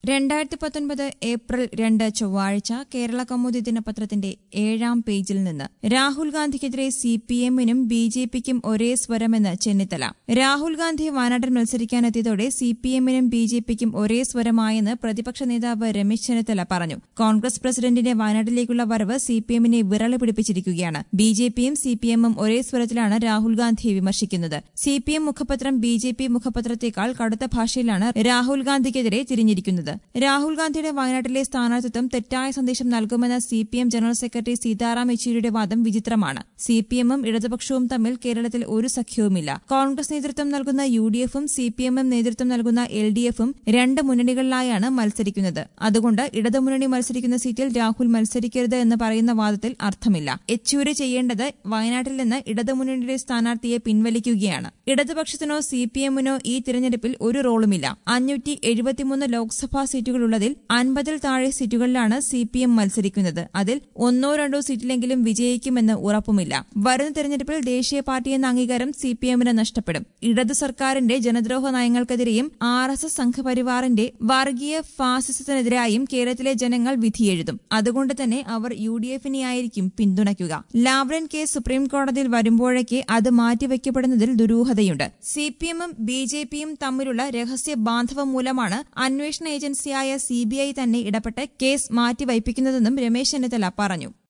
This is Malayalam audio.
രണ്ടായിരത്തി പത്തൊൻപത് ഏപ്രിൽ രണ്ട് ചൊവ്വാഴ്ച കേരള കൗമുദി ദിനപത്രത്തിന്റെ ഏഴാം പേജിൽ നിന്ന് രാഹുൽ ഗാന്ധിക്കെതിരെ സി പി എമ്മിനും ബി ജെ പിക്കും ഒരേ സ്വരമെന്ന് ചെന്നിത്തല രാഹുൽ ഗാന്ധി വയനാട്ടിൽ മത്സരിക്കാനെത്തിയതോടെ സി പി എമ്മിനും ബി ജെ പിക്കും ഒരേ സ്വരമായെന്ന് പ്രതിപക്ഷ നേതാവ് രമേശ് ചെന്നിത്തല പറഞ്ഞു കോൺഗ്രസ് പ്രസിഡന്റിന്റെ വയനാട്ടിലേക്കുള്ള വരവ് സി പി എമ്മിനെ വിറളി പിടിപ്പിച്ചിരിക്കുകയാണ് ബി ജെ പിയും സി പി എമ്മും ഒരേ സ്വരത്തിലാണ് രാഹുൽ ഗാന്ധിയെ വിമർശിക്കുന്നത് സി പി എം മുഖപത്രം ബി ജെ പി മുഖപത്രത്തേക്കാൾ കടുത്ത ഭാഷയിലാണ് രാഹുൽ ഗാന്ധിക്കെതിരെ തിരിഞ്ഞിരിക്കുന്നത് രാഹുൽ ഗാന്ധിയുടെ വയനാട്ടിലെ സ്ഥാനാർത്ഥിത്വം തെറ്റായ സന്ദേശം നൽകുമെന്ന C P M general secretary Sitaram യെച്ചൂരിയുടെ വാദം വിചിത്രമാണ് സി പി എമ്മും ഇടതുപക്ഷവും തമ്മിൽ കേരളത്തിൽ ഒരു സഖ്യവുമില്ല കോൺഗ്രസ് നേതൃത്വം നൽകുന്ന യു ഡി എഫും സി പി എമ്മും നേതൃത്വം നൽകുന്ന എൽ ഡി എഫും രണ്ട് മുന്നണികളിലായാണ് മത്സരിക്കുന്നത് അതുകൊണ്ട് ഇടതുമുന്നണി മത്സരിക്കുന്ന സീറ്റിൽ രാഹുൽ മത്സരിക്കരുത് എന്ന് പറയുന്ന വാദത്തിൽ അർത്ഥമില്ല യെച്ചൂരി ചെയ്യേണ്ടത് വയനാട്ടിൽ നിന്ന് ഇടതുമുന്നണിയുടെ സ്ഥാനാർത്ഥിയെ പിൻവലിക്കുകയാണ് ഇടതുപക്ഷത്തിനോ സി പി എമ്മിനോ ഈ തിരഞ്ഞെടുപ്പിൽ ഒരു റോളുമില്ല അഞ്ഞൂറ്റി എഴുപത്തിമൂന്ന് ലോക്സഭാ സീറ്റുകളുള്ളതിൽ അൻപതിൽ താഴെ സീറ്റുകളിലാണ് സി പി എം മത്സരിക്കുന്നത് അതിൽ ഒന്നോ രണ്ടോ സീറ്റിലെങ്കിലും വിജയിക്കുമെന്ന് ഉറപ്പുമില്ല വരുന്ന തെരഞ്ഞെടുപ്പിൽ ദേശീയ പാർട്ടി എന്ന അംഗീകാരം സി പി എമ്മിന് നഷ്ടപ്പെടും ഇടതു സർക്കാരിന്റെ ജനദ്രോഹ നയങ്ങൾക്കെതിരെയും ആർ എസ് എസ് സംഘപരിവാറിന്റെ വർഗീയ ഫാസിസത്തിനെതിരായും കേരളത്തിലെ ജനങ്ങൾ വിധിയെഴുതും അതുകൊണ്ട് തന്നെ അവർ യു ഡി എഫിനെയായിരിക്കും പിന്തുണയ്ക്കുക ലാവ്ലിൻ കേസ് സുപ്രീം കോടതിയിൽ വരുമ്പോഴേക്ക് അത് മാറ്റിവെക്കപ്പെടുന്നതിൽ ദുരൂഹതയുണ്ട് സി പി എമ്മും ബി ജെ പിയും തമ്മിലുള്ള രഹസ്യ ബാന്ധവം മൂലമാണ് അന്വേഷണ ഏജൻസിയായ സി ബി ഐ തന്നെ ഇടപെട്ട് കേസ് മാറ്റിവയ്പ്പിക്കുന്നതെന്നും രമേശ് ചെന്നിത്തല പറഞ്ഞു